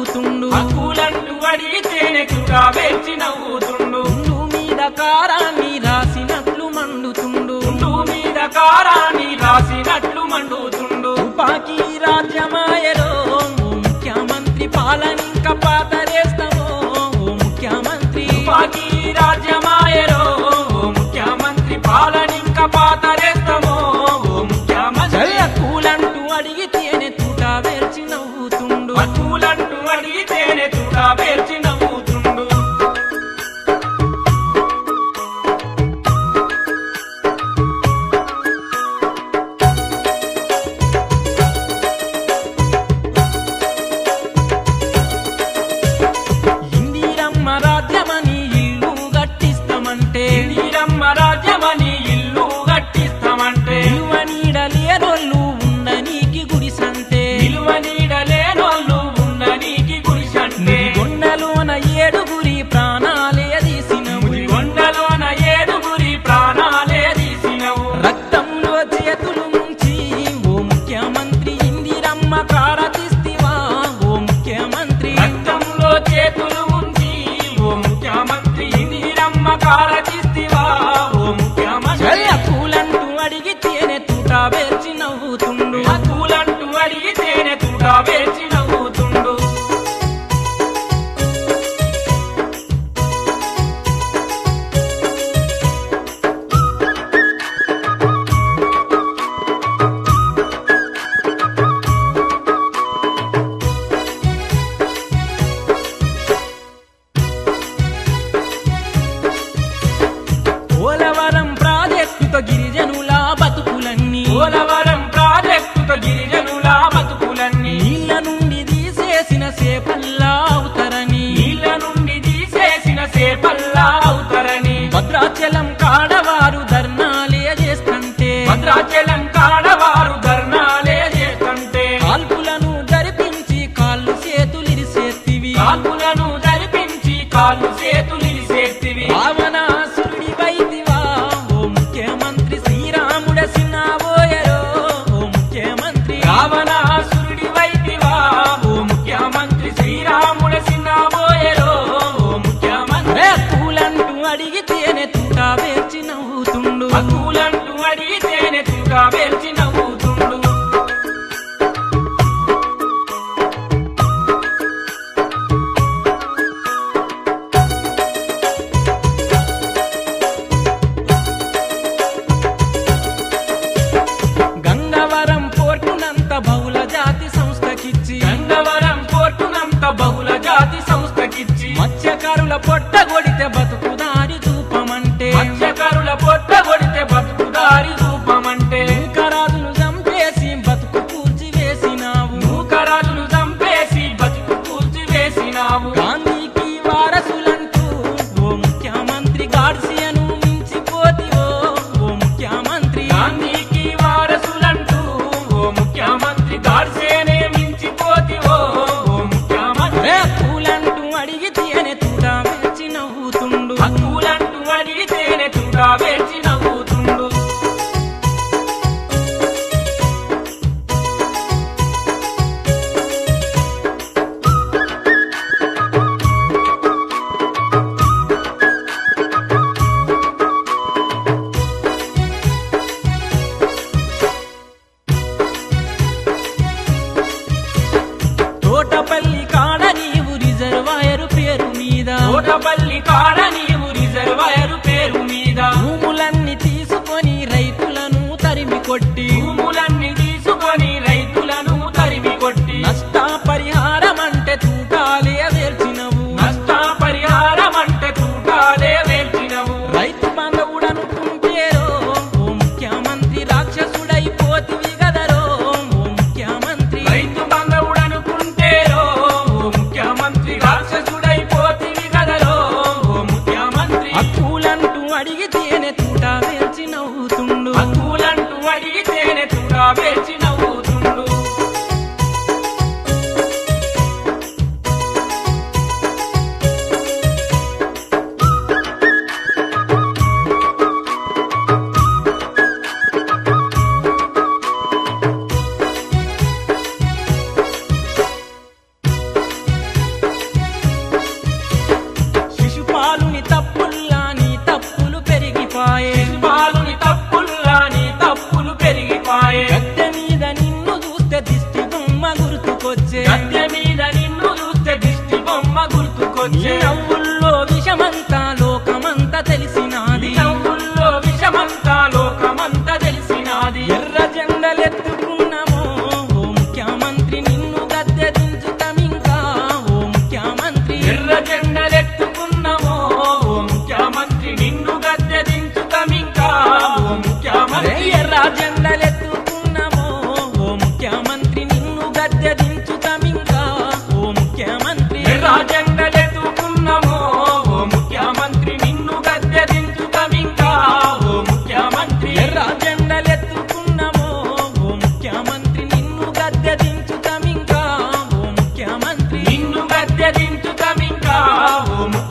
నవ్వుతుండు హక్కులంటూ అడిగితేనే తుగా వేచి నవ్వుతుండు ఉండు మీద కారాన్ని రాసినట్లు మండుతుండు ఉండు మీద కారాన్ని రాసినట్లు మండుతుండు తుపాకీ రాజ్యమాయలో ఓ ముఖ్యమంత్రి పాలనింక పాతరేస్తామో ఓ ముఖ్యమంత్రి తుపాకీ రాజ్యమాయరో ఓ ముఖ్యమంత్రి పాలనింక పాతరేస్తామో ఓ ముఖ్యమంత్రి కూలంటూ అడిగితేనే తూట వేర్చి నవ్వుతుండు హక్కులంటూ అడిగితేనే తుగా వేచి నవ్వుతుండు ఇందిరమ్మ రాజ్యమని ఇల్లు గట్టిస్తామంటే నీరమ్మ రాజ్యమని ఇల్లు కట్టిస్తామంటే విలువ నీడలేనోళ్ళు ఉండనీకి గుడిసంటే విలువ నీడలేనోళ్ళు ఉన్న నీకి గురిసంటే కొండలోన ఏడుగురి ప్రాణాలే తీసినవు కొండలోన ఏడుగురి ప్రాణాలే తీసినవు రక్తంలో చేతులు ముంచి ఓ ముఖ్యమంత్రి ఇందిరమ్మ కారతిస్తివా ఓ ముఖ్యమంత్రి రక్తంలో చేతులు ఉంచి ఓ ముఖ్యమంత్రి నీరమ్మ కారచిస్తివా ఓ ముఖ్యమంత్రి పూలంటూ అడిగితేనే తూట వేర్చి నవ్వుతుండు హక్కులంటూ అడిగితేనే తుగా వేచి నవ్వుతుండు పోలవరం ప్రాజెక్టుతో గిరిజనుల బతుకులన్నీ పోలవరం ప్రాజెక్టుతో గిరిజనుల బతుకులన్నీ నీళ్ళ నుండి తీసేసిన సేపల్లా అవుతారని నీళ్ళ నుండి తీసేసిన సేపల్లా అవుతారని భద్రాచలం కాడవారు ధర్నాలే చేస్తుంటే భద్రాచలం కాడవారు ధర్నాలే చేస్తుంటే కాల్పులను జరిపించి కాళ్ళు చేతులిరిసేత్తివి కాల్పులను జరిపించి కాళ్ళు చేతులు చేతివి భావనాసురుడి వైదివా ఓ ముఖ్యమంత్రి శ్రీరాముడ సిన్నాబోయరో ఓ ముఖ్యమంత్రి రావణాసురుడి వైదివా ఓ ముఖ్యమంత్రి శ్రీరాముడ సిన్నాబోయరో ఓ ముఖ్యమంత్రి రే పూలంటూ అడిగితేనే తూట వేర్చి నవ్వుతుండు హక్కులంటూ అడిగితేనే తుగా వేర్చి నవ్వుతుండు గంగవరం పోర్టునంత బహుళ జాతి సంస్థకిచ్చి గంగవరం పోర్టునంత బహుళ జాతి సంస్థకిచ్చి మత్స్యకారుల పొట్ట కొడితే బతుకుదారి చూపమంటే మత్స్యకారుల పొట్ట కొడితే బతుకుదారి రూపమంటే కరాజులు చంపేసి బతుకు కూల్చి వేసినావు నూకరాజును చంపేసి బతుకు కూల్చి వేసినావు గాంధీకి వారసులంటూ ఓ ముఖ్యమంత్రి గాడ్సియను మించిపోతివో ఓ ముఖ్యమంత్రి గాంధీకి వారసులంటూ ఓ ముఖ్యమంత్రి గాడ్సేనే మించిపోతివో ఓ ముఖ్యమంత్రి రే పూలంటూ అడిగితేనే తూట వేచి నవ్వుతుండు హక్కులంటూ అడిగితేనే తుగా వేచి నవ్వుతుండు తోటపల్లి కాడ నీవు రిజర్వాయరు పేరు మీద తోటపల్లి కాడ నీవు రిజర్వాయరు పేరు మీద భూములన్నీ తీసుకొని రైతులను తరిమి కొట్టి భూములన్నీ తీసుకొని రైతులను తరిమి కొట్టి నష్ట పరిహారం అంటే తూటాలే వేర్చినవు నష్ట పరిహారం అంటే తూటాలే వేల్చినవు రైతు బంధవుడనుకుంటేరో ఓ ముఖ్యమంత్రి రాక్షసుడైపోతివి గదరో ఓ ముఖ్యమంత్రి రైతు బంధవుడనుకుంటేరో ఓ ముఖ్యమంత్రి రాక్షసుడైపోతివి కదరో ఓ ముఖ్యమంత్రి అక్కులంటూ అడిగితేనే తూట వేర్చి నవ్వుతుండు హక్కులంటూ అడిగితేనే తుగా వేచి నవ్వుతుండు గుర్తుకొచ్చే నవ్వుల్లో విషమంతా లోకమంతా తెలిసినాది నవ్వుల్లో విషమంతా లోకమంతా తెలిసినాది ఎర్ర జెండలెత్తుకున్నామో ఓ ముఖ్యమంత్రి నిన్ను గద్దె దించుతామింకా ఓ ముఖ్యమంత్రి ఎర్ర జెండలెత్తుకున్నామో ఓ ముఖ్యమంత్రి నిన్ను గద్దె దించుతామింకా ఓ ముఖ్యమంత్రి ఎర్ర జెండలెత్తుకున్నామో ఓ ముఖ్యమంత్రి నిన్ను గద్దె దించుతామింకా ఓ ముఖ్యమంత్రి ఎర్ర జెండలెత్తుకున్నామో ఓ ముఖ్యమంత్రి నిన్ను గద్దె దించుతామింకా ఓ ముఖ్యమంత్రి ఎర్ర జెండలెత్తుకున్నామో ఓ ముఖ్యమంత్రి నిన్ను గద్దె దించుతామింకా ఓ ముఖ్యమంత్రి నిన్ను గద్దె దించుతామింకా ఓ